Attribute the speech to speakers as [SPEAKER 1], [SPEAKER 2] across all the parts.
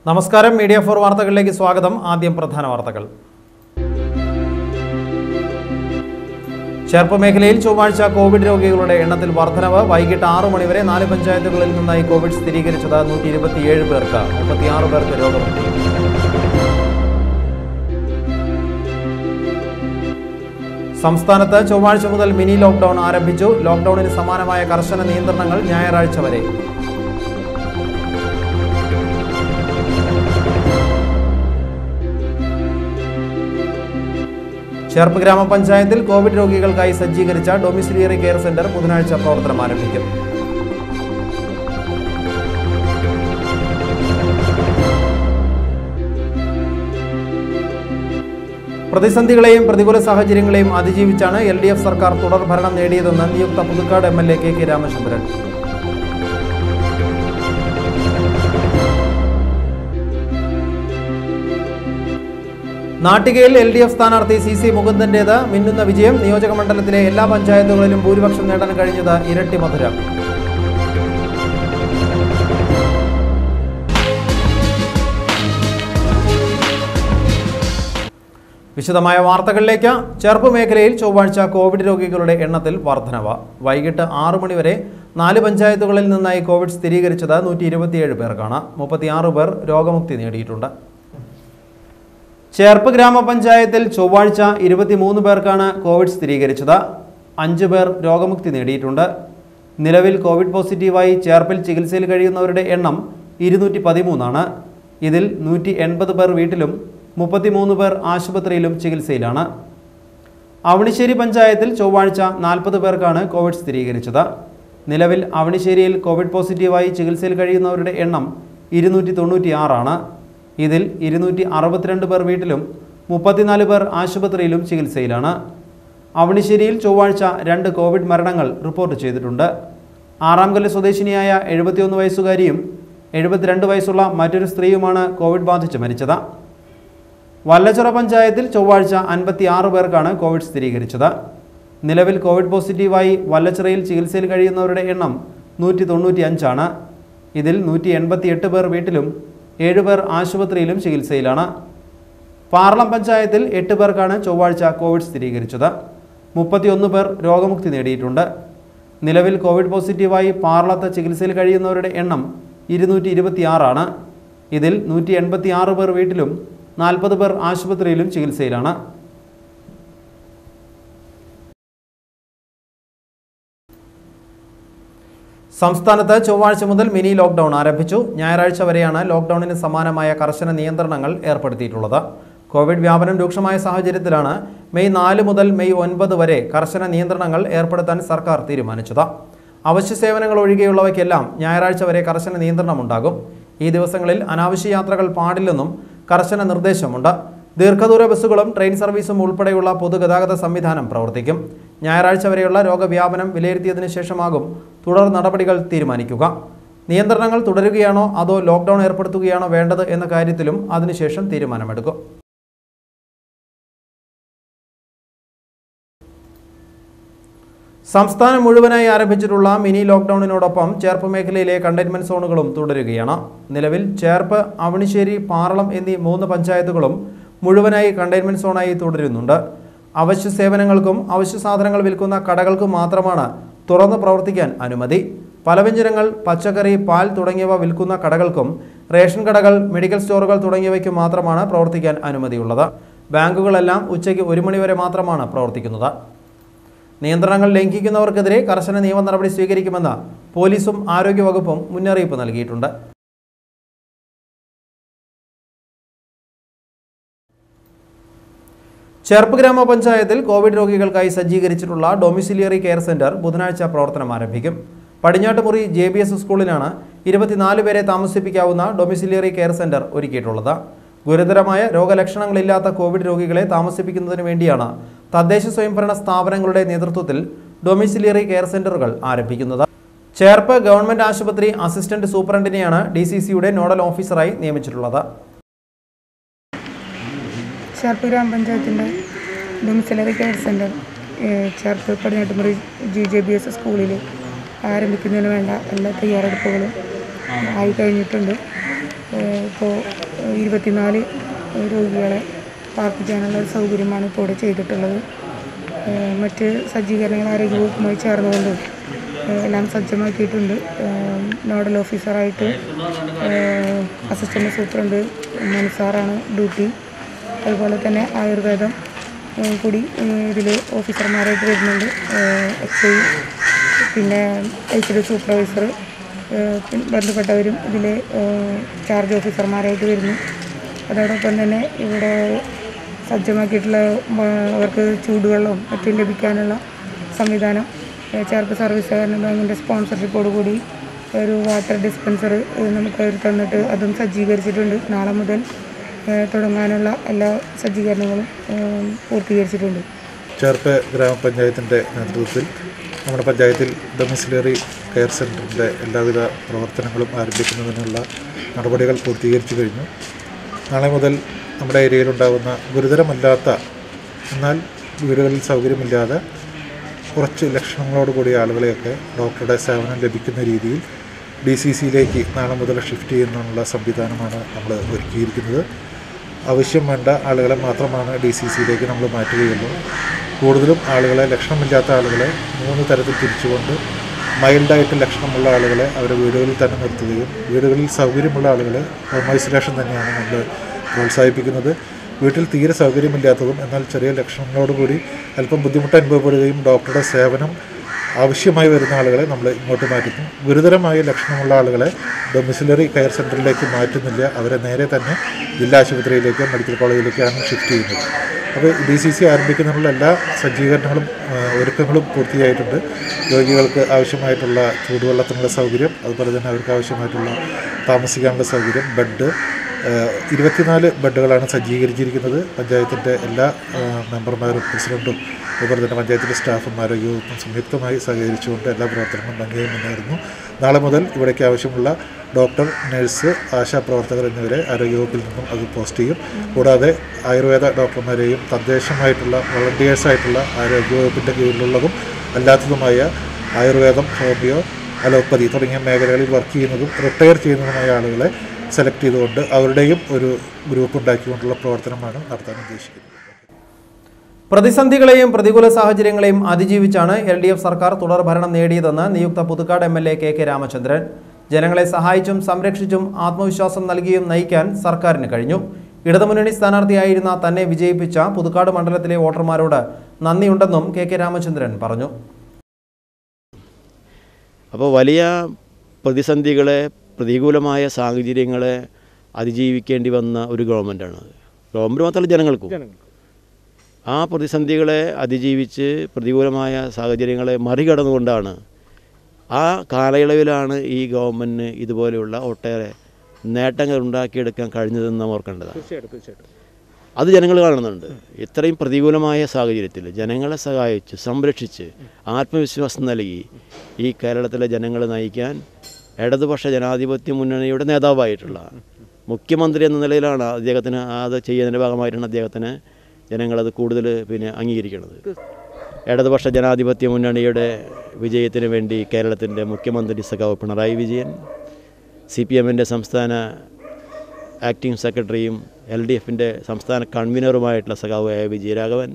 [SPEAKER 1] നമസ്കാരം media for വാർത്തകളിലേക്ക് സ്വാഗതം ആദ്യം പ്രധാന വാർത്തകൾ ചേർപ്പ് മേഖലയിൽ ചൊവ്വാഴ്ച കോവിഡ് രോഗികളുടെ എണ്ണത്തിൽ വർധനവ് വൈകിട്ട് ആറു മണിവരെ നാല് പഞ്ചായത്തുകളിൽ നിന്നായി കോവിഡ് സ്ഥിരീകരിച്ചത് നൂറ്റി ഇരുപത്തിയേഴ് പേർക്ക് മുപ്പത്തിയാറ് പേർക്ക് രോഗമുക്തി സംസ്ഥാനത്ത് ചൊവ്വാഴ്ച മുതൽ മിനി ലോക്ക്ഡൌൺ ആരംഭിച്ചു ലോക്ക്ഡൌണിന് സമാനമായ കർശന നിയന്ത്രണങ്ങൾ ഞായറാഴ്ച വരെ ചേർപ്പ് ഗ്രാമപഞ്ചായത്തിൽ കോവിഡ് രോഗികൾക്കായി സജ്ജീകരിച്ച ഡൊമിസിലിയറി കെയർ സെന്റർ ബുധനാഴ്ച പ്രവർത്തനം ആരംഭിക്കും പ്രതിസന്ധികളെയും പ്രതികൂല സാഹചര്യങ്ങളെയും അതിജീവിച്ചാണ് എൽ ഡി എഫ് സർക്കാർ തുടർ ഭരണം നേടിയതെന്ന് നിയുക്ത Puthukkad M L A K K Ramachandran നാട്ടികയിൽ എൽ ഡി എഫ് സ്ഥാനാർത്ഥി സി സി മുകുന്ദന്റേത് മിന്നുന്ന വിജയം നിയോജക മണ്ഡലത്തിലെ എല്ലാ പഞ്ചായത്തുകളിലും ഭൂരിപക്ഷം നേടാൻ കഴിഞ്ഞത് ഇരട്ടി മധുരം വിശദമായ വാർത്തകളിലേക്ക് ചെറുപ്പ് മേഖലയിൽ ചൊവ്വാഴ്ച കോവിഡ് രോഗികളുടെ എണ്ണത്തിൽ വർധനവ് വൈകിട്ട് ആറു മണിവരെ നാല് പഞ്ചായത്തുകളിൽ നിന്നായി കോവിഡ് സ്ഥിരീകരിച്ചത് നൂറ്റി ഇരുപത്തിയേഴ് പേർക്കാണ് മുപ്പത്തിയാറ് പേർ രോഗമുക്തി നേടിയിട്ടുണ്ട് ചേർപ്പ് ഗ്രാമപഞ്ചായത്തിൽ ചൊവ്വാഴ്ച ഇരുപത്തിമൂന്ന് പേർക്കാണ് കോവിഡ് സ്ഥിരീകരിച്ചത് അഞ്ച് പേർ രോഗമുക്തി നേടിയിട്ടുണ്ട് നിലവിൽ കോവിഡ് പോസിറ്റീവായി ചേർപ്പിൽ ചികിത്സയിൽ കഴിയുന്നവരുടെ എണ്ണം ഇരുന്നൂറ്റി പതിമൂന്നാണ് ഇതിൽ നൂറ്റി എൺപത് പേർ വീട്ടിലും മുപ്പത്തിമൂന്ന് പേർ ആശുപത്രിയിലും ചികിത്സയിലാണ് അവണിശ്ശേരി പഞ്ചായത്തിൽ ചൊവ്വാഴ്ച നാൽപ്പത് പേർക്കാണ് കോവിഡ് സ്ഥിരീകരിച്ചത് നിലവിൽ അവണിശ്ശേരിയിൽ കോവിഡ് പോസിറ്റീവായി ചികിത്സയിൽ കഴിയുന്നവരുടെ എണ്ണം ഇരുന്നൂറ്റി തൊണ്ണൂറ്റി ആറാണ് ഇതിൽ ഇരുന്നൂറ്റി അറുപത്തിരണ്ട് പേർ വീട്ടിലും മുപ്പത്തിനാല് പേർ ആശുപത്രിയിലും ചികിത്സയിലാണ് അവണിശ്ശേരിയിൽ ചൊവ്വാഴ്ച രണ്ട് കോവിഡ് മരണങ്ങൾ റിപ്പോർട്ട് ചെയ്തിട്ടുണ്ട് ആറാംകല്ല് സ്വദേശിനിയായ എഴുപത്തിയൊന്ന് വയസ്സുകാരിയും എഴുപത്തിരണ്ട് വയസ്സുള്ള മറ്റൊരു സ്ത്രീയുമാണ് കോവിഡ് ബാധിച്ച് മരിച്ചത് വല്ലച്ചിറ പഞ്ചായത്തിൽ ചൊവ്വാഴ്ച അൻപത്തി ആറ് പേർക്കാണ് കോവിഡ് സ്ഥിരീകരിച്ചത് നിലവിൽ കോവിഡ് പോസിറ്റീവായി വല്ലച്ചിറയിൽ ചികിത്സയിൽ കഴിയുന്നവരുടെ എണ്ണം നൂറ്റി തൊണ്ണൂറ്റി അഞ്ചാണ് ഇതിൽ നൂറ്റി എൺപത്തി എട്ട് പേർ വീട്ടിലും ഏഴ് പേർ ആശുപത്രിയിലും ചികിത്സയിലാണ് പാർലം പഞ്ചായത്തിൽ എട്ട് പേർക്കാണ് ചൊവ്വാഴ്ച കോവിഡ് സ്ഥിരീകരിച്ചത് മുപ്പത്തിയൊന്ന് പേർ രോഗമുക്തി നേടിയിട്ടുണ്ട് നിലവിൽ കോവിഡ് പോസിറ്റീവായി പാർലത്ത് ചികിത്സയിൽ കഴിയുന്നവരുടെ എണ്ണം ഇരുന്നൂറ്റി ഇരുപത്തിയാറാണ് ഇതിൽ നൂറ്റി എൺപത്തി ആറ് പേർ വീട്ടിലും നാൽപ്പത് പേർ ആശുപത്രിയിലും ചികിത്സയിലാണ് സംസ്ഥാനത്ത് ചൊവ്വാഴ്ച മുതൽ മിനി ലോക്ക്ഡൌൺ ആരംഭിച്ചു ഞായറാഴ്ച വരെയാണ് ലോക്ക്ഡൌണിന് സമാനമായ കർശന നിയന്ത്രണങ്ങൾ ഏർപ്പെടുത്തിയിട്ടുള്ളത് കോവിഡ് വ്യാപനം രൂക്ഷമായ സാഹചര്യത്തിലാണ് മെയ് നാല് മുതൽ മെയ് ഒൻപത് വരെ കർശന നിയന്ത്രണങ്ങൾ ഏർപ്പെടുത്താൻ സർക്കാർ തീരുമാനിച്ചത് അവശ്യ സേവനങ്ങൾ ഒഴികെയുള്ളവയ്ക്കെല്ലാം ഞായറാഴ്ച വരെ കർശന നിയന്ത്രണമുണ്ടാകും ഈ ദിവസങ്ങളിൽ അനാവശ്യ യാത്രകൾ പാടില്ലെന്നും കർശന നിർദ്ദേശമുണ്ട് ദീർഘദൂര ബസ്സുകളും ട്രെയിൻ സർവീസും ഉൾപ്പെടെയുള്ള പൊതുഗതാഗത സംവിധാനം പ്രവർത്തിക്കും ഞായറാഴ്ച വരെയുള്ള രോഗവ്യാപനം വിലയിരുത്തിയതിനു ശേഷമാകും തുടർ നടപടികൾ തീരുമാനിക്കുക നിയന്ത്രണങ്ങൾ തുടരുകയാണോ അതോ ലോക്ക്ഡൌൺ ഏർപ്പെടുത്തുകയാണോ വേണ്ടത് എന്ന കാര്യത്തിലും അതിനുശേഷം തീരുമാനമെടുക്കും സംസ്ഥാനം മുഴുവനായി ആരംഭിച്ചിട്ടുള്ള മിനി ലോക്ക്ഡൌണിനോടൊപ്പം ചേർപ്പ് മേഖലയിലെ കണ്ടെയ്ൻമെന്റ് സോണുകളും തുടരുകയാണ് നിലവിൽ ചേർപ്പ് അവണിശ്ശേരി പാറളം എന്നീ മൂന്ന് പഞ്ചായത്തുകളും മുഴുവനായി കണ്ടെയ്ൻമെന്റ് സോണായി തുടരുന്നുണ്ട് അവശ്യ സേവനങ്ങൾക്കും അവശ്യ സാധനങ്ങൾ വിൽക്കുന്ന കടകൾക്കും മാത്രമാണ് തുറന്ന് പ്രവർത്തിക്കാൻ അനുമതി പലവ്യഞ്ജനങ്ങൾ പച്ചക്കറി പാൽ തുടങ്ങിയവ വിൽക്കുന്ന കടകൾക്കും റേഷൻ കടകൾ മെഡിക്കൽ സ്റ്റോറുകൾ തുടങ്ങിയവയ്ക്കും മാത്രമാണ് പ്രവർത്തിക്കാൻ അനുമതിയുള്ളത് ബാങ്കുകളെല്ലാം ഉച്ചയ്ക്ക് ഒരു മണിവരെ മാത്രമാണ് പ്രവർത്തിക്കുന്നത് നിയന്ത്രണങ്ങൾ ലംഘിക്കുന്നവർക്കെതിരെ കർശന നിയമ നടപടി സ്വീകരിക്കുമെന്ന് പോലീസും ആരോഗ്യവകുപ്പും മുന്നറിയിപ്പ് നൽകിയിട്ടുണ്ട് ചേർപ്പ് ഗ്രാമപഞ്ചായത്തിൽ കോവിഡ് രോഗികൾക്കായി സജ്ജീകരിച്ചിട്ടുള്ള ഡൊമിസിലിയറി കെയർ സെന്റർ ബുധനാഴ്ച പ്രവർത്തനം ആരംഭിക്കും പടിഞ്ഞാട്ടുമുറി ജെ ബി എസ് സ്കൂളിലാണ് ഇരുപത്തിനാല് പേരെ താമസിപ്പിക്കാവുന്ന ഡൊമിസിലിയറി കെയർ സെന്റർ ഒരുക്കിയിട്ടുള്ളത് ഗുരുതരമായ രോഗലക്ഷണങ്ങളില്ലാത്ത കോവിഡ് രോഗികളെ താമസിപ്പിക്കുന്നതിന് വേണ്ടിയാണ് തദ്ദേശ സ്വയംഭരണ സ്ഥാപനങ്ങളുടെ നേതൃത്വത്തിൽ ഡൊമിസിലിയറി കെയർ സെന്ററുകൾ ആരംഭിക്കുന്നത് ചേർപ്പ് ഗവൺമെന്റ് ആശുപത്രി അസിസ്റ്റന്റ് സൂപ്രണ്ടിനെയാണ് ഡി സി സിയുടെ നോഡൽ ഓഫീസറായി നിയമിച്ചിട്ടുള്ളത്
[SPEAKER 2] ചേർപ്പ് ഗ്രാമപഞ്ചായത്തിൻ്റെ domiciliary care centre Cherpu Padinjattumuri G J B S സ്കൂളിൽ ആരംഭിക്കുന്നതിന് വേണ്ട എല്ലാ തയ്യാറെടുപ്പുകളും ആയി കഴിഞ്ഞിട്ടുണ്ട് ഇപ്പോൾ ഇരുപത്തിനാല് രോഗികളെ പാർപ്പിക്കാനുള്ള ഒരു സൗകര്യമാണ് ഇപ്പോൾ ഇവിടെ ചെയ്തിട്ടുള്ളത് ഏഹ് മറ്റ് സജ്ജീകരണങ്ങൾ ആരോഗ്യവകുപ്പുമായി ചേർന്നുകൊണ്ട് ഏഹ് എല്ലാം സജ്ജമാക്കിയിട്ടുണ്ട് ഏഹ് നോഡൽ ഓഫീസറായിട്ട് അസിസ്റ്റൻറ്റ് സൂപ്രണ്ട് മനസാറാണ് ഡ്യൂട്ടി അതുപോലെ തന്നെ ആയുർവേദം ഏഹ് കൂടി ഇതിൽ ഓഫീസർമാരായിട്ട് വരുന്നുണ്ട് എക്സ് ഐ പിന്നെ എച്ച് ഡി സൂപ്പർവൈസർ ബന്ധപ്പെട്ടവരും ഇതിൽ ചാർജ് ഓഫീസർമാരായിട്ട് വരുന്നു അതോടൊപ്പം തന്നെ ഇവിടെ സജ്ജമാക്കിയിട്ടുള്ള ഉം, അവർക്ക് ചൂടുവെള്ളവും മറ്റും ലഭിക്കാനുള്ള സംവിധാനം ഏഹ് ചേർപ്പ് സർവീസ് സഹകരണ ബാങ്കിൻ്റെ സ്പോൺസർഷിപ്പോട് കൂടി ഒരു വാട്ടർ ഡിസ്പെൻസർ നമുക്ക് അവർ തന്നിട്ട് അതും സജ്ജീകരിച്ചിട്ടുണ്ട് നാളെ മുതൽ ഏഹ് തുടങ്ങാനുള്ള എല്ലാ സജ്ജീകരണങ്ങളും ഏഹ് പൂർത്തീകരിച്ചിട്ടുണ്ട്
[SPEAKER 3] ചേർപ്പ് ഗ്രാമപഞ്ചായത്തിൻ്റെ നേതൃത്വത്തിൽ നമ്മുടെ പഞ്ചായത്തിൽ ഡൊമിസിലറി കെയർ സെൻറ്ററിൻ്റെ എല്ലാവിധ പ്രവർത്തനങ്ങളും ആരംഭിക്കുന്നതിനുള്ള നടപടികൾ പൂർത്തീകരിച്ചു കഴിഞ്ഞു നാളെ മുതൽ നമ്മുടെ ഏരിയയിലുണ്ടാകുന്ന ഗുരുതരമല്ലാത്ത എന്നാൽ വീടുകളിൽ സൗകര്യമില്ലാതെ കുറച്ച് ലക്ഷണങ്ങളോട് കൂടിയ ആളുകളെയൊക്കെ ഡോക്ടറുടെ സേവനം ലഭിക്കുന്ന രീതിയിൽ ഡി സി സിയിലേക്ക് നാളെ മുതൽ ഷിഫ്റ്റ് ചെയ്യുന്നതിനുള്ള സംവിധാനമാണ് നമ്മൾ ഒരുക്കിയിരിക്കുന്നത് ആവശ്യം വേണ്ട ആളുകളെ മാത്രമാണ് ഡി സി സിയിലേക്ക് നമ്മൾ മാറ്റുകയുള്ളൂ കൂടുതലും ആളുകളെ ലക്ഷണമില്ലാത്ത ആളുകളെ മൂന്ന് തരത്തിൽ തിരിച്ചുകൊണ്ട് മൈൽഡായിട്ട് ലക്ഷണമുള്ള ആളുകളെ അവരുടെ വീടുകളിൽ തന്നെ നിർത്തുകയും വീടുകളിൽ സൗകര്യമുള്ള ആളുകളെ ഹോം ഐസൊലേഷൻ തന്നെയാണ് നമ്മൾ പ്രോത്സാഹിപ്പിക്കുന്നത് വീട്ടിൽ തീരെ സൗകര്യമില്ലാത്തതും എന്നാൽ ചെറിയ ലക്ഷണങ്ങളോടുകൂടി അല്പം ബുദ്ധിമുട്ട് അനുഭവപ്പെടുകയും ഡോക്ടറുടെ സേവനം ആവശ്യമായി വരുന്ന ആളുകളെ നമ്മൾ ഇങ്ങോട്ട് മാറ്റുന്നു ഗുരുതരമായ ലക്ഷണമുള്ള ആളുകളെ ഡൊമിസിലറി കെയർ സെൻറ്ററിലേക്ക് മാറ്റുന്നില്ല അവരെ നേരെ തന്നെ ജില്ലാ ആശുപത്രിയിലേക്കോ മെഡിക്കൽ കോളേജിലേക്കാണ് ഷിഫ്റ്റ് ചെയ്യുന്നത് അപ്പോൾ ഡി സി സി ആരംഭിക്കുന്നതിനുള്ള എല്ലാ സജ്ജീകരണങ്ങളും ആ, ഒരുക്കങ്ങളും പൂർത്തിയായിട്ടുണ്ട് രോഗികൾക്ക് ആവശ്യമായിട്ടുള്ള ചൂടുവെള്ളത്തിനുള്ള സൗകര്യം അതുപോലെ തന്നെ അവർക്ക് ആവശ്യമായിട്ടുള്ള താമസിക്കാനുള്ള സൗകര്യം ബെഡ് ഏഹ് ഇരുപത്തിനാല് ബെഡുകളാണ് സജ്ജീകരിച്ചിരിക്കുന്നത് പഞ്ചായത്തിൻ്റെ എല്ലാ ഏഹ് മെമ്പർമാരും പ്രസിഡൻറ്റും അതുപോലെ തന്നെ പഞ്ചായത്തിലെ സ്റ്റാഫും ആരോഗ്യവകുപ്പും സംയുക്തമായി സഹകരിച്ചുകൊണ്ട് എല്ലാ പ്രവർത്തനങ്ങളും ഭംഗിയായി മുന്നേറുന്നു നാളെ മുതൽ ഇവിടേക്ക് ആവശ്യമുള്ള ഡോക്ടർ നഴ്സ് ആശാപ്രവർത്തകർ എന്നിവരെ ആരോഗ്യവകുപ്പിൽ നിന്നും അത് പോസ്റ്റ് ചെയ്യും കൂടാതെ ആയുർവേദ ഡോക്ടർമാരെയും തദ്ദേശമായിട്ടുള്ള വളണ്ടിയേഴ്സായിട്ടുള്ള ആരോഗ്യവകുപ്പിൻ്റെ കീഴിലുള്ളതും അല്ലാത്തതുമായ ആയുർവേദം ഹോമിയോ അലോപ്പതി തുടങ്ങിയ മേഖലകളിൽ വർക്ക് ചെയ്യുന്നതും റിട്ടയർ ചെയ്യുന്നതുമായ ആളുകളെ സെലക്ട് ചെയ്തുകൊണ്ട് അവരുടെയും ഒരു ഗ്രൂപ്പ് ഉണ്ടാക്കിക്കൊണ്ടുള്ള പ്രവർത്തനമാണ് നടത്താൻ ഉദ്ദേശിക്കുന്നത്
[SPEAKER 1] പ്രതിസന്ധികളെയും പ്രതികൂല സാഹചര്യങ്ങളെയും അതിജീവിച്ചാണ് എൽ ഡി എഫ് സർക്കാർ തുടർ ഭരണം നേടിയതെന്ന് നിയുക്ത Puthukkad M L A K K Ramachandran ജനങ്ങളെ സഹായിച്ചും സംരക്ഷിച്ചും ആത്മവിശ്വാസം നൽകിയും നയിക്കാൻ സർക്കാരിന് കഴിഞ്ഞു ഇടതുമുന്നണി സ്ഥാനാർത്ഥിയായിരുന്ന തന്നെ വിജയിപ്പിച്ച പുതുക്കാട് മണ്ഡലത്തിലെ വോട്ടർമാരോട് നന്ദിയുണ്ടെന്നും കെ കെ രാമചന്ദ്രൻ പറഞ്ഞു
[SPEAKER 4] അപ്പോൾ വലിയ പ്രതിസന്ധികളെ പ്രതികൂലമായ സാഹചര്യങ്ങളെ അതിജീവിക്കേണ്ടി വന്ന ഒരു ഗവൺമെൻറ്റാണ് ഗവൺമെൻറ് മാത്രമല്ല ജനങ്ങൾക്കും ആ പ്രതിസന്ധികളെ അതിജീവിച്ച് പ്രതികൂലമായ സാഹചര്യങ്ങളെ മറികടന്നുകൊണ്ടാണ് ആ കാലയളവിലാണ് ഈ ഗവൺമെൻറ്റിന് ഇതുപോലെയുള്ള ഒട്ടേറെ നേട്ടങ്ങൾ ഉണ്ടാക്കിയെടുക്കാൻ കഴിഞ്ഞതെന്ന് നാം ഓർക്കേണ്ടതാണ് അത് ജനങ്ങൾ കാണുന്നുണ്ട് ഇത്രയും പ്രതികൂലമായ സാഹചര്യത്തിൽ ജനങ്ങളെ സഹായിച്ച് സംരക്ഷിച്ച് ആത്മവിശ്വാസം നൽകി ഈ കേരളത്തിലെ ജനങ്ങളെ നയിക്കാൻ ഇടതുപക്ഷ ജനാധിപത്യ മുന്നണിയുടെ നേതാവായിട്ടുള്ള മുഖ്യമന്ത്രി എന്ന നിലയിലാണ് അദ്ദേഹത്തിന് അത് ചെയ്യുന്നതിൻ്റെ ഭാഗമായിട്ടാണ് അദ്ദേഹത്തിന് ജനങ്ങളത് കൂടുതൽ പിന്നെ അംഗീകരിക്കുന്നത് ഇടതുപക്ഷ ജനാധിപത്യ മുന്നണിയുടെ വിജയത്തിന് വേണ്ടി കേരളത്തിൻ്റെ മുഖ്യമന്ത്രി സഖാവ് പിണറായി വിജയൻ സി പി എമ്മിൻ്റെ സംസ്ഥാന ആക്ടിംഗ് സെക്രട്ടറിയും എൽ ഡി എഫിൻ്റെ സംസ്ഥാന കൺവീനറുമായിട്ടുള്ള സഖാവ് എ വിജയരാഘവൻ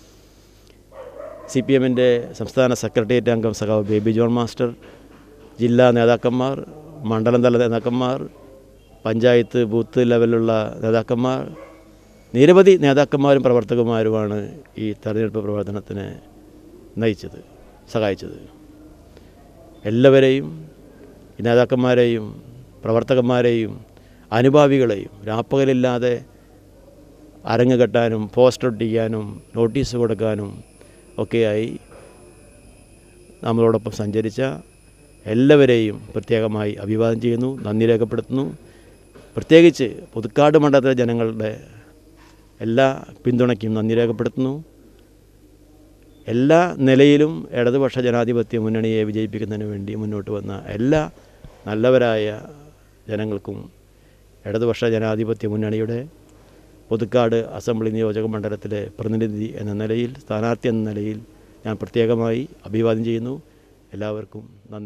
[SPEAKER 4] സി പി എമ്മിൻ്റെ സംസ്ഥാന സെക്രട്ടേറിയറ്റ് അംഗം സഖാവ് ബേബി ജോൺ മാസ്റ്റർ ജില്ലാ നേതാക്കന്മാർ മണ്ഡലം തല നേതാക്കന്മാർ പഞ്ചായത്ത് ബൂത്ത് ലെവലിലുള്ള നേതാക്കന്മാർ നിരവധി നേതാക്കന്മാരും പ്രവർത്തകന്മാരുമാണ് ഈ തെരഞ്ഞെടുപ്പ് പ്രവർത്തനത്തിന് നയിച്ചത് സഹായിച്ചത് എല്ലാവരെയും ഈ നേതാക്കന്മാരെയും പ്രവർത്തകന്മാരെയും അനുഭാവികളെയും രാപ്പകലില്ലാതെ അരങ്ങ് കെട്ടാനും പോസ്റ്റർ ഒട്ടിക്കാനും നോട്ടീസ് കൊടുക്കാനും ഒക്കെയായി നമ്മളോടൊപ്പം സഞ്ചരിച്ച എല്ലാവരെയും പ്രത്യേകമായി അഭിവാദം ചെയ്യുന്നു നന്ദി രേഖപ്പെടുത്തുന്നു പ്രത്യേകിച്ച് പുതുക്കാട് മണ്ഡലത്തിലെ ജനങ്ങളുടെ എല്ലാ പിന്തുണയ്ക്കും നന്ദി രേഖപ്പെടുത്തുന്നു എല്ലാ നിലയിലും ഇടതുപക്ഷ ജനാധിപത്യ മുന്നണിയെ വിജയിപ്പിക്കുന്നതിന് വേണ്ടി മുന്നോട്ട് വന്ന എല്ലാ നല്ലവരായ ജനങ്ങൾക്കും ഇടതുപക്ഷ ജനാധിപത്യ മുന്നണിയുടെ പുതുക്കാട് അസംബ്ലി നിയോജക മണ്ഡലത്തിലെ പ്രതിനിധി എന്ന നിലയിൽ സ്ഥാനാർത്ഥി എന്ന നിലയിൽ ഞാൻ പ്രത്യേകമായി അഭിവാദ്യം ചെയ്യുന്നു എല്ലാവർക്കും നന്ദി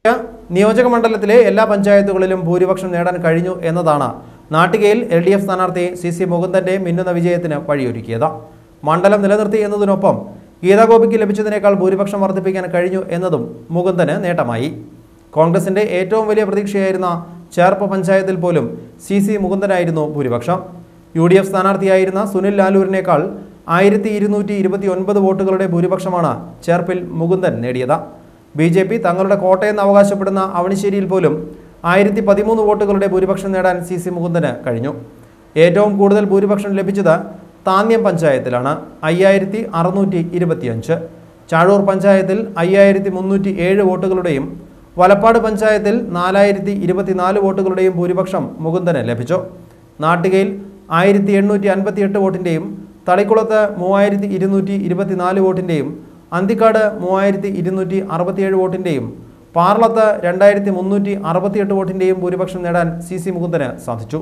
[SPEAKER 1] നിയോജക മണ്ഡലത്തിലെ എല്ലാ പഞ്ചായത്തുകളിലും ഭൂരിപക്ഷം നേടാൻ കഴിഞ്ഞു എന്നതാണ് നാട്ടികയിൽ എൽ ഡി എഫ് സ്ഥാനാർത്ഥി സി സി മുകുന്ദന്റെ മിന്നുന്ന വിജയത്തിന് വഴിയൊരുക്കിയത് മണ്ഡലം നിലനിർത്തി എന്നതിനൊപ്പം ഗീതാഗോപിക്ക് ലഭിച്ചതിനേക്കാൾ ഭൂരിപക്ഷം വർദ്ധിപ്പിക്കാൻ കഴിഞ്ഞു എന്നതും മുകുന്ദന് നേട്ടമായി കോൺഗ്രസിന്റെ ഏറ്റവും വലിയ പ്രതീക്ഷയായിരുന്ന ചേർപ്പ് പഞ്ചായത്തിൽ പോലും സി സി മുകുന്ദനായിരുന്നു ഭൂരിപക്ഷം യു ഡി എഫ് സ്ഥാനാർത്ഥിയായിരുന്ന സുനിൽ ലാലൂരിനേക്കാൾ ആയിരത്തി ഇരുന്നൂറ്റി ഇരുപത്തി ഒൻപത് വോട്ടുകളുടെ ഭൂരിപക്ഷമാണ് ചേർപ്പിൽ മുകുന്ദൻ നേടിയത് ബി ജെ പി തങ്ങളുടെ കോട്ടയെന്ന് അവകാശപ്പെടുന്ന അവണിശ്ശേരിയിൽ പോലും ആയിരത്തി പതിമൂന്ന് വോട്ടുകളുടെ ഭൂരിപക്ഷം നേടാൻ സി സി മുകുന്ദന് കഴിഞ്ഞു ഏറ്റവും കൂടുതൽ ഭൂരിപക്ഷം ലഭിച്ചത് താന്യം പഞ്ചായത്തിലാണ് അയ്യായിരത്തി അറുന്നൂറ്റി ഇരുപത്തിയഞ്ച് ചാഴൂർ പഞ്ചായത്തിൽ അയ്യായിരത്തി മുന്നൂറ്റി ഏഴ് വോട്ടുകളുടെയും വലപ്പാട് പഞ്ചായത്തിൽ നാലായിരത്തി ഇരുപത്തിനാല് വോട്ടുകളുടെയും ഭൂരിപക്ഷം മുകുന്ദന് ലഭിച്ചു നാട്ടികയിൽ ആയിരത്തി എണ്ണൂറ്റി അൻപത്തി എട്ട് വോട്ടിൻ്റെയും തളിക്കുളത്ത് മൂവായിരത്തി ഇരുന്നൂറ്റി ഇരുപത്തിനാല് വോട്ടിൻ്റെയും അന്തിക്കാട് മൂവായിരത്തി ഇരുന്നൂറ്റി അറുപത്തിയേഴ് വോട്ടിൻ്റെയും പാർലത്ത് രണ്ടായിരത്തി മുന്നൂറ്റി അറുപത്തിയെട്ട് വോട്ടിൻ്റെയും ഭൂരിപക്ഷം നേടാൻ സി സി മുകുന്ദന് സാധിച്ചു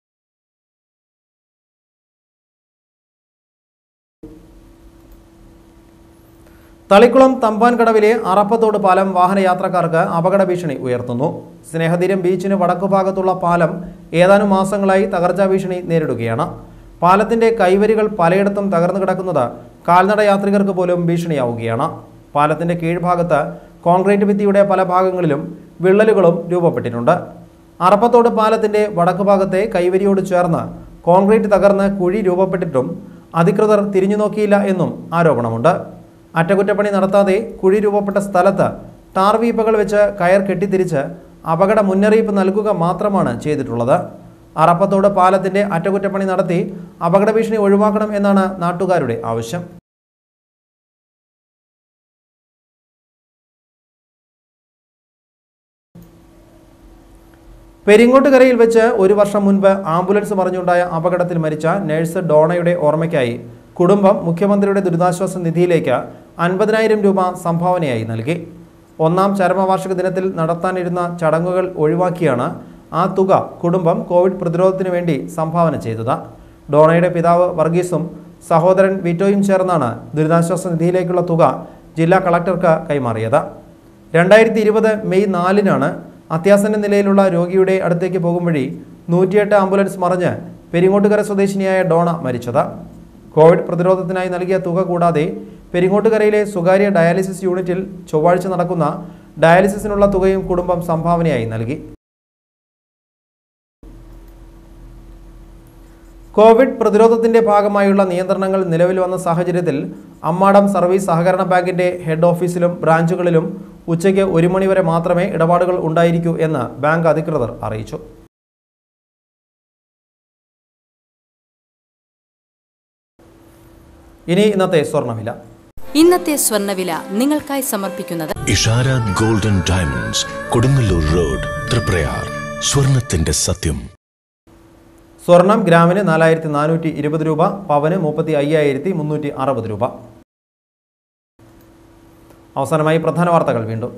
[SPEAKER 1] തളിക്കുളം തമ്പാൻകടവിലെ അറപ്പത്തോട് പാലം വാഹനയാത്രക്കാർക്ക് അപകട ഭീഷണി ഉയർത്തുന്നു സ്നേഹതീരം ബീച്ചിന് വടക്കുഭാഗത്തുള്ള പാലം ഏതാനും മാസങ്ങളായി തകർച്ചാ ഭീഷണി നേരിടുകയാണ് പാലത്തിന്റെ കൈവരികൾ പലയിടത്തും തകർന്നു കിടക്കുന്നത് കാൽനട യാത്രികർക്ക് പോലും ഭീഷണിയാവുകയാണ് പാലത്തിന്റെ കീഴ്ഭാഗത്ത് കോൺക്രീറ്റ് ഭിത്തിയുടെ പല ഭാഗങ്ങളിലും വിള്ളലുകളും രൂപപ്പെട്ടിട്ടുണ്ട് അറപ്പത്തോട് പാലത്തിന്റെ വടക്കുഭാഗത്തെ കൈവരിയോട് ചേർന്ന് കോൺക്രീറ്റ് തകർന്ന് കുഴി രൂപപ്പെട്ടിട്ടും അധികൃതർ തിരിഞ്ഞു നോക്കിയില്ല എന്നും ആരോപണമുണ്ട് അറ്റകുറ്റപ്പണി നടത്താതെ കുഴി രൂപപ്പെട്ട സ്ഥലത്ത് ടാർ വീപ്പകൾ വെച്ച് കയർ കെട്ടിത്തിരിച്ച് അപകട മുന്നറിയിപ്പ് നൽകുക മാത്രമാണ് ചെയ്തിട്ടുള്ളത് അറപ്പത്തോട് പാലത്തിന്റെ അറ്റകുറ്റപ്പണി നടത്തി അപകട ഭീഷണി ഒഴിവാക്കണം എന്നാണ് നാട്ടുകാരുടെ ആവശ്യം പെരിങ്ങോട്ടുകരയിൽ വെച്ച് ഒരു വർഷം മുൻപ് ആംബുലൻസ് മറിഞ്ഞുണ്ടായ അപകടത്തിൽ മരിച്ച നഴ്സ് ഡോണയുടെ ഓർമ്മയ്ക്കായി കുടുംബം മുഖ്യമന്ത്രിയുടെ ദുരിതാശ്വാസ നിധിയിലേക്ക് അൻപതിനായിരം രൂപ സംഭാവനയായി നൽകി ഒന്നാം ചരമവാർഷിക ദിനത്തിൽ നടത്താനിരുന്ന ചടങ്ങുകൾ ഒഴിവാക്കിയാണ് ആ തുക കുടുംബം കോവിഡ് പ്രതിരോധത്തിന് വേണ്ടി സംഭാവന ചെയ്തത് ഡോണയുടെ പിതാവ് വർഗീസും സഹോദരൻ വിറ്റോയും ചേർന്നാണ് ദുരിതാശ്വാസ നിധിയിലേക്കുള്ള തുക ജില്ലാ കളക്ടർക്ക് കൈമാറിയത് രണ്ടായിരത്തി ഇരുപത് മെയ് നാലിനാണ് അത്യാസന്ന നിലയിലുള്ള രോഗിയുടെ അടുത്തേക്ക് പോകും വഴി നൂറ്റിയെട്ട് ആംബുലൻസ് മറിഞ്ഞ് പെരിങ്ങോട്ടുകര സ്വദേശിനിയായ ഡോണ മരിച്ചത് കോവിഡ് പ്രതിരോധത്തിനായി നൽകിയ തുക കൂടാതെ പെരിങ്ങോട്ടുകരയിലെ സ്വകാര്യ ഡയാലിസിസ് യൂണിറ്റിൽ ചൊവ്വാഴ്ച നടക്കുന്ന ഡയാലിസിസിനുള്ള തുകയും കുടുംബം സംഭാവനയായി നൽകി കോവിഡ് പ്രതിരോധത്തിന്റെ ഭാഗമായുള്ള നിയന്ത്രണങ്ങൾ നിലവിൽ വന്ന സാഹചര്യത്തിൽ അമ്മാടം സർവീസ് സഹകരണ ബാങ്കിന്റെ ഹെഡ് ഓഫീസിലും ബ്രാഞ്ചുകളിലും ഉച്ചയ്ക്ക് ഒരു മണിവരെ മാത്രമേ ഇടപാടുകൾ ഉണ്ടായിരിക്കൂ എന്ന് ബാങ്ക് അധികൃതർ അറിയിച്ചു ഇനി ഇന്നത്തെ സ്വർണ്ണവില
[SPEAKER 5] ഇന്നത്തെ സ്വർണ്ണവില നിങ്ങൾക്കായി സമർപ്പിക്കുന്നത്
[SPEAKER 6] Ishara golden diamonds Kodungallur road Triprayar സ്വർണത്തിന്റെ സത്യം
[SPEAKER 1] സ്വർണം ഗ്രാമിന് നാലായിരത്തി നാനൂറ്റി ഇരുപത് രൂപ പവന് മുപ്പത്തി അയ്യായിരത്തി മുന്നൂറ്റി അറുപത് രൂപ അവസാനമായി പ്രധാന വാർത്തകൾ വീണ്ടും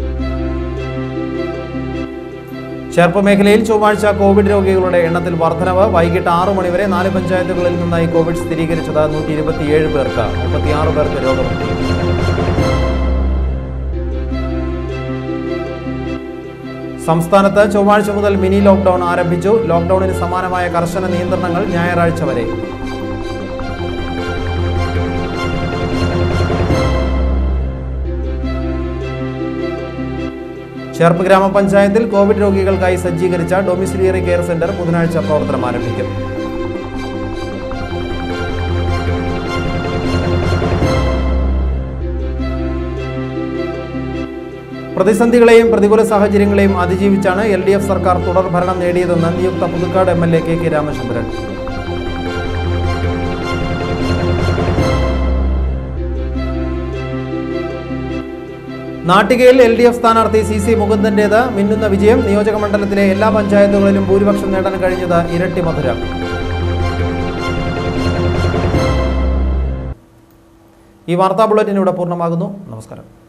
[SPEAKER 1] ചേർപ്പ് മേഖലയിൽ ചൊവ്വാഴ്ച കോവിഡ് രോഗികളുടെ എണ്ണത്തിൽ വർധനവ് വൈകിട്ട് ആറു മണിവരെ നാല് പഞ്ചായത്തുകളിൽ നിന്നായി കോവിഡ് സ്ഥിരീകരിച്ചത് നൂറ്റി ഇരുപത്തിയേഴ് പേർക്ക് മുപ്പത്തിയാറ് പേർക്ക് രോഗമുക്തി സംസ്ഥാനത്ത് ചൊവ്വാഴ്ച മുതൽ മിനി ലോക്ക്ഡൌൺ ആരംഭിച്ചു ലോക്ക്ഡൌണിന് സമാനമായ കർശന നിയന്ത്രണങ്ങൾ ഞായറാഴ്ച വരെ ചേർപ്പ് ഗ്രാമപഞ്ചായത്തിൽ കോവിഡ് രോഗികൾക്കായി സജ്ജീകരിച്ച ഡൊമിസിലിയറി കെയർ സെന്റർ ബുധനാഴ്ച പ്രവർത്തനം ആരംഭിക്കും പ്രതിസന്ധികളെയും പ്രതികൂല സാഹചര്യങ്ങളെയും അതിജീവിച്ചാണ് എൽ ഡി എഫ് സർക്കാർ തുടർ ഭരണം നേടിയതെന്ന് നിയുക്ത Puthukkad M L A K K Ramachandran നാട്ടികയിൽ എൽ ഡി എഫ് സ്ഥാനാർത്ഥി സി സി മുകുന്ദന്റേത് മിന്നുന്ന വിജയം നിയോജക മണ്ഡലത്തിലെ എല്ലാ പഞ്ചായത്തുകളിലും ഭൂരിപക്ഷം നേടാൻ കഴിഞ്ഞത് ഇരട്ടി മധുരം ഈ വാർത്താ ബുള്ളറ്റിൻ ഇവിടെ പൂർണ്ണമാകുന്നു നമസ്കാരം